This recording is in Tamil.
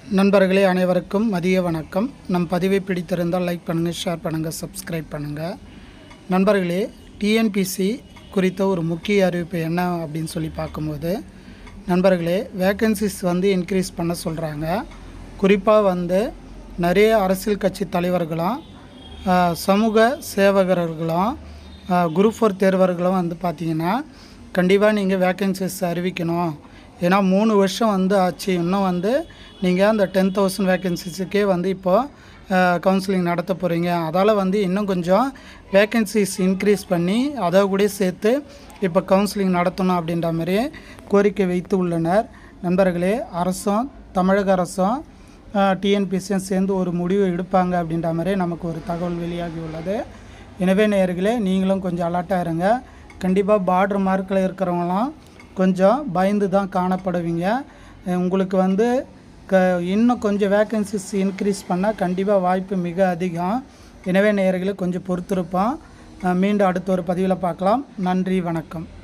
நண்பர்களே அனைவருக்கும் மதிய வணக்கம் நம் பதிவை பிடித்திருந்தால் லைக் பண்ணுங்கள் ஷேர் பண்ணுங்கள் சப்ஸ்கிரைப் பண்ணுங்கள் நண்பர்களே டிஎன்பிசி குறித்த ஒரு முக்கிய அறிவிப்பு என்ன அப்படின்னு சொல்லி பார்க்கும்போது நண்பர்களே வேக்கன்சிஸ் வந்து இன்க்ரீஸ் பண்ண சொல்கிறாங்க குறிப்பாக வந்து நிறைய அரசியல் கட்சி தலைவர்களும் ஆஹ், சமூக சேவகர்களும் குரூப் ஃபோர் தேர்வர்களும் வந்து பார்த்தீங்கன்னா கண்டிப்பாக நீங்கள் வேக்கன்சிஸ் அறிவிக்கணும் ஏன்னா மூணு வருஷம் வந்து ஆச்சு இன்னும் வந்து நீங்கள் அந்த டென் தௌசண்ட் வேக்கன்சிஸுக்கே வந்து இப்போது கவுன்சிலிங் நடத்த போகிறீங்க அதால் வந்து இன்னும் கொஞ்சம் வேக்கன்சிஸ் இன்க்ரீஸ் பண்ணி அதை கூட சேர்த்து இப்போ கவுன்சிலிங் நடத்தணும் அப்படின்ற மாதிரி கோரிக்கை வைத்து உள்ளனர் நண்பர்களே அரசும் தமிழக அரசும் டிஎன்பிசியும் சேர்ந்து ஒரு முடிவு எடுப்பாங்க அப்படின்ற மாதிரி நமக்கு ஒரு தகவல் வெளியாகி உள்ளது எனவே நேயர்களே நீங்களும் கொஞ்சம் அலர்ட்டாக இருங்க கண்டிப்பாக பார்டர் மார்க்கில் இருக்கிறவங்களாம் கொஞ்சம் பயந்து தான் காணப்படுவீங்க அஹ் உங்களுக்கு வந்து க இன்னும் கொஞ்சம் வேக்கன்சிஸ் இன்க்ரீஸ் பண்ணால் கண்டிப்பாக வாய்ப்பு மிக அதிகம் எனவே நேயர்களே கொஞ்சம் பொறுத்திருப்போம் அஹ் மீண்டும் அடுத்த ஒரு பதிவில் பார்க்கலாம் நன்றி வணக்கம்